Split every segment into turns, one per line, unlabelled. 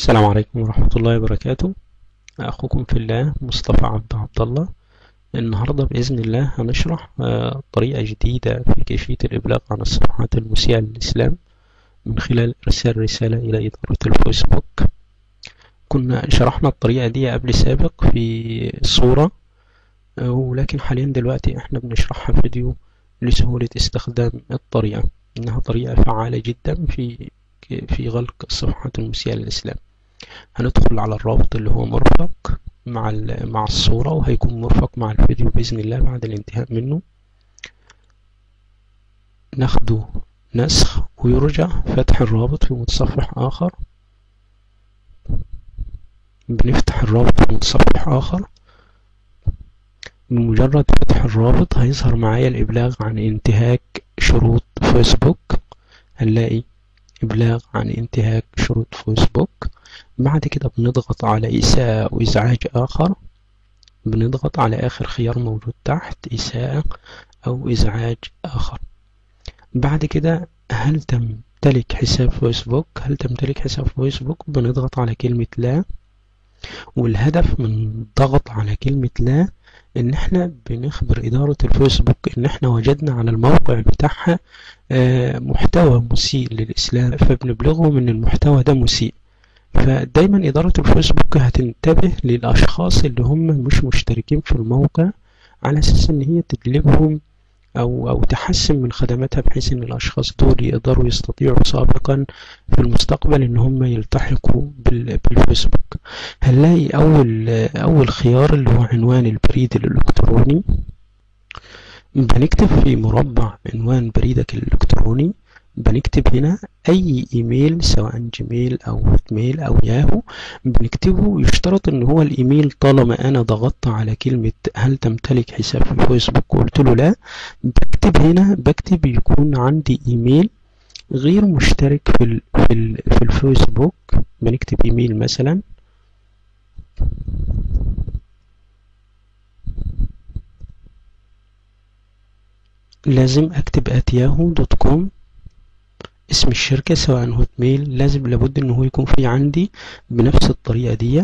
السلام عليكم ورحمة الله وبركاته أخوكم في الله مصطفى عبد عبد الله النهاردة بإذن الله هنشرح آه، طريقة جديدة في كيفية الإبلاغ عن الصفحات المسيئة للإسلام من خلال إرسال رسالة إلى إدارة الفيسبوك كنا شرحنا الطريقة دي قبل سابق في صورة آه، ولكن حاليا دلوقتي احنا بنشرحها فيديو لسهولة استخدام الطريقة إنها طريقة فعالة جدا في في غلق الصفحات المسيئة للإسلام هندخل على الرابط اللي هو مرفق مع مع الصورة وهيكون مرفق مع الفيديو بإذن الله بعد الانتهاء منه ناخده نسخ ويرجع فتح الرابط في متصفح آخر بنفتح الرابط في متصفح آخر بمجرد فتح الرابط هيظهر معايا الإبلاغ عن انتهاك شروط فيسبوك هنلاقي إبلاغ عن انتهاك شروط فيسبوك بعد كده بنضغط على إساءة وإزعاج آخر بنضغط على آخر خيار موجود تحت إساءة أو إزعاج آخر بعد كده هل تمتلك حساب فيسبوك هل تمتلك حساب فيسبوك بنضغط على كلمة لا والهدف من الضغط على كلمة لا ان احنا بنخبر ادارة الفيسبوك ان احنا وجدنا على الموقع بتاعها آه، محتوى مسيء للاسلام فبنبلغهم ان المحتوى ده مسيء فدايما ادارة الفيسبوك هتنتبه للاشخاص اللي هم مش مشتركين في الموقع على اساس ان هي تجلبهم أو أو تحسن من خدماتها بحيث إن الأشخاص دول يقدروا يستطيعوا سابقا في المستقبل إن هم يلتحقوا بالفيسبوك هنلاقي أول أول خيار اللي هو عنوان البريد الإلكتروني بنكتب في مربع عنوان بريدك الإلكتروني بنكتب هنا اي ايميل سواء جيميل او هوت ميل او ياهو بنكتبه يشترط ان هو الايميل طالما انا ضغطت على كلمة هل تمتلك حساب في الفيسبوك وقلت له لا بكتب هنا بكتب يكون عندي ايميل غير مشترك في ال في, ال في الفيسبوك بنكتب ايميل مثلا لازم اكتب اتياهو دوت كوم اسم الشركة سواء هوت ميل لازم لابد ان هو يكون في عندي بنفس الطريقة دي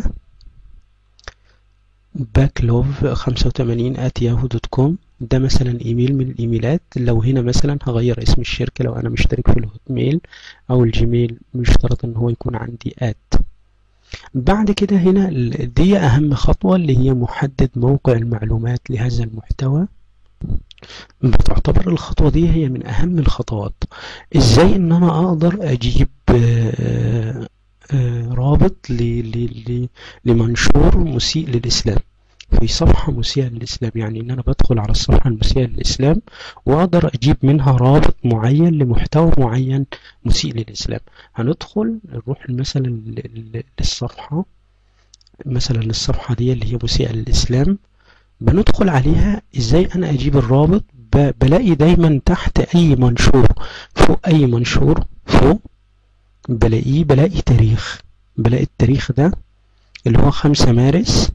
باكلوف خمسة وتمانين ات ياهو دوت كوم ده مثلا ايميل من الايميلات لو هنا مثلا هغير اسم الشركة لو انا مشترك في الهوت ميل او الجيميل مشترط ان هو يكون عندي ات بعد كده هنا دي اهم خطوة اللي هي محدد موقع المعلومات لهذا المحتوى بتعتبر الخطوة دي هي من أهم الخطوات إزاي إن أنا أقدر أجيب آه، آه، رابط لمنشور مسيء للإسلام في صفحة مسيئة للإسلام يعني إن أنا بدخل على الصفحة المسيئة للإسلام وأقدر أجيب منها رابط معين لمحتوى معين مسيء للإسلام هندخل نروح مثلا للصفحة مثلا الصفحة دي اللي هي مسيئة للإسلام بندخل عليها ازاي انا اجيب الرابط بلاقي دايما تحت اي منشور فوق اي منشور فوق بلاقيه بلاقي تاريخ بلاقي التاريخ ده اللي هو خمسة مارس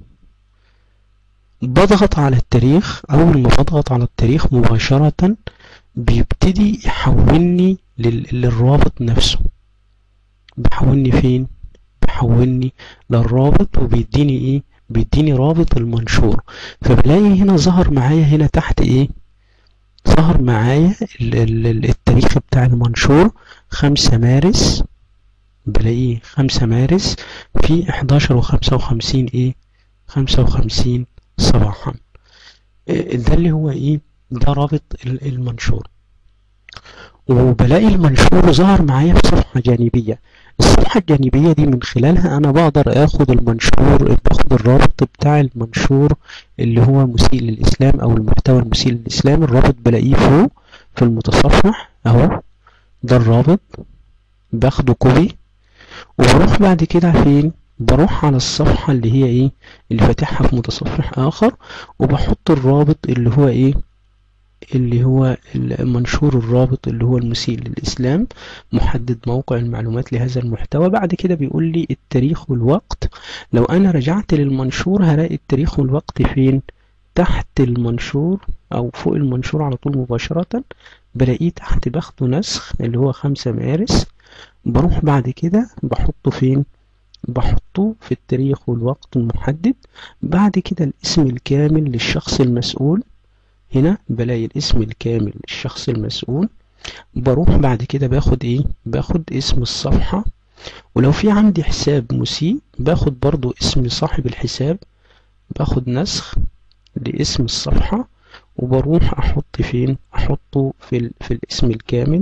بضغط على التاريخ اول ما بضغط على التاريخ مباشرة بيبتدي يحولني للرابط نفسه بيحولني فين بيحولني للرابط وبيديني ايه بيديني رابط المنشور فبلاقي هنا ظهر معايا هنا تحت ايه ظهر معايا التاريخ بتاع المنشور خمسة مارس بلاقيه خمسة مارس في احداشر وخمسة وخمسين ايه خمسة وخمسين صباحا ده اللي هو ايه ده رابط المنشور وبلاقي المنشور ظهر معايا في صفحة جانبية الصفحة الجانبية دي من خلالها أنا بقدر أخد المنشور باخد الرابط بتاع المنشور اللي هو مسيء للإسلام أو المحتوى المسيء للإسلام الرابط بلاقيه فوق في المتصفح أهو ده الرابط باخده كوبي وبروح بعد كده فين بروح على الصفحة اللي هي ايه اللي فاتحها في متصفح آخر وبحط الرابط اللي هو ايه اللي هو المنشور الرابط اللي هو المسيء للإسلام محدد موقع المعلومات لهذا المحتوى بعد كده بيقول لي التاريخ والوقت لو أنا رجعت للمنشور هلاقي التاريخ والوقت فين تحت المنشور أو فوق المنشور على طول مباشرة بلاقيه تحت باخده نسخ اللي هو خمسة مارس بروح بعد كده بحطه فين بحطه في التاريخ والوقت المحدد بعد كده الاسم الكامل للشخص المسؤول هنا بلاقي الاسم الكامل للشخص المسؤول بروح بعد كده باخد ايه باخد اسم الصفحة ولو في عندي حساب مسيء باخد برضو اسم صاحب الحساب باخد نسخ لاسم الصفحة وبروح احط فين احطه في, في الاسم الكامل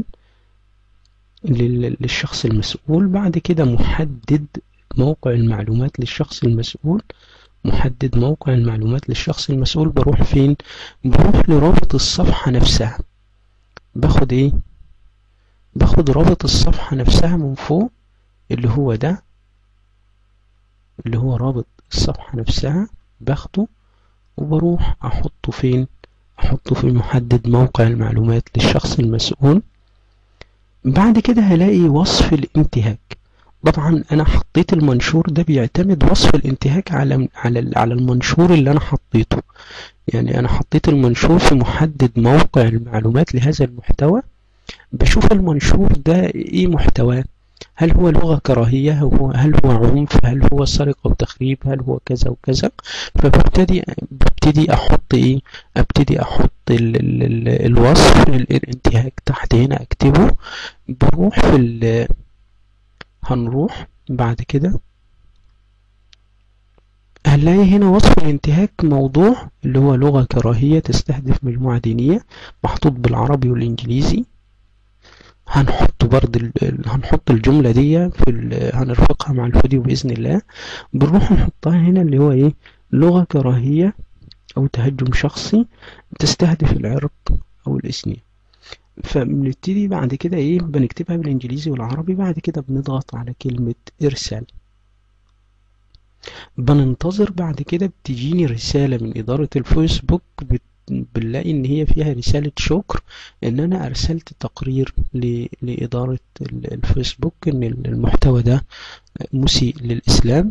للشخص المسؤول بعد كده محدد موقع المعلومات للشخص المسؤول محدد موقع المعلومات للشخص المسؤول بروح فين بروح لرابط الصفحة نفسها باخد ايه باخد رابط الصفحة نفسها من فوق اللي هو ده اللي هو رابط الصفحة نفسها باخده وبروح احطه فين احطه في محدد موقع المعلومات للشخص المسؤول بعد كده هلاقي وصف الانتهاك طبعا انا حطيت المنشور ده بيعتمد وصف الانتهاك على على على المنشور اللي انا حطيته يعني انا حطيت المنشور في محدد موقع المعلومات لهذا المحتوى بشوف المنشور ده ايه محتواه هل هو لغة كراهية هو هل هو عنف هل هو سرقة وتخريب هل هو كذا وكذا فببتدي ببتدي احط ايه ابتدي احط ال ال ال الوصف الانتهاك تحت هنا اكتبه بروح في هنروح بعد كده هنلاقي هنا وصف الانتهاك موضوع اللي هو لغة كراهية تستهدف مجموعة دينية محطوط بالعربي والإنجليزي هنحط برضه هنحط الجملة دي في هنرفقها مع الفيديو بإذن الله بنروح نحطها هنا اللي هو إيه لغة كراهية أو تهجم شخصي تستهدف العرق أو الإثنين فبنبتدي بعد كده إيه بنكتبها بالإنجليزي والعربي بعد كده بنضغط على كلمة إرسال بننتظر بعد كده بتجيني رسالة من إدارة الفيسبوك بت بنلاقي ان هي فيها رسالة شكر ان انا ارسلت تقرير لادارة الفيسبوك ان المحتوى ده مسيء للاسلام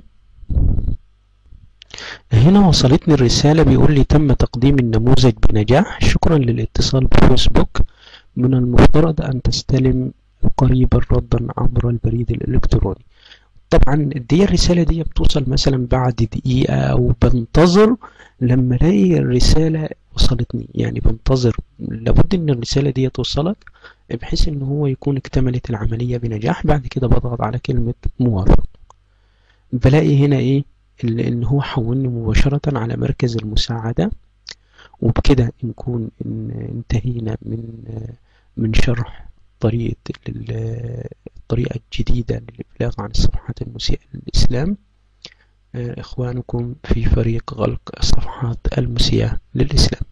هنا وصلتني الرسالة بيقول لي تم تقديم النموذج بنجاح شكرا للاتصال بفيسبوك من المفترض ان تستلم قريبا ردا عبر البريد الالكتروني طبعا دي الرسالة دي بتوصل مثلا بعد دقيقة او بنتظر لما الاقي الرسالة وصلتني يعني بنتظر لابد ان الرسالة دي توصلك بحيث ان هو يكون اكتملت العملية بنجاح بعد كده بضغط على كلمة موافق بلاقي هنا ايه ان هو حولني مباشرة على مركز المساعدة وبكده نكون انتهينا من من شرح طريقة الطريقة الجديدة للإبلاغ عن الصفحات المسيئة للإسلام إخوانكم في فريق غلق الصفحات المسيئة للإسلام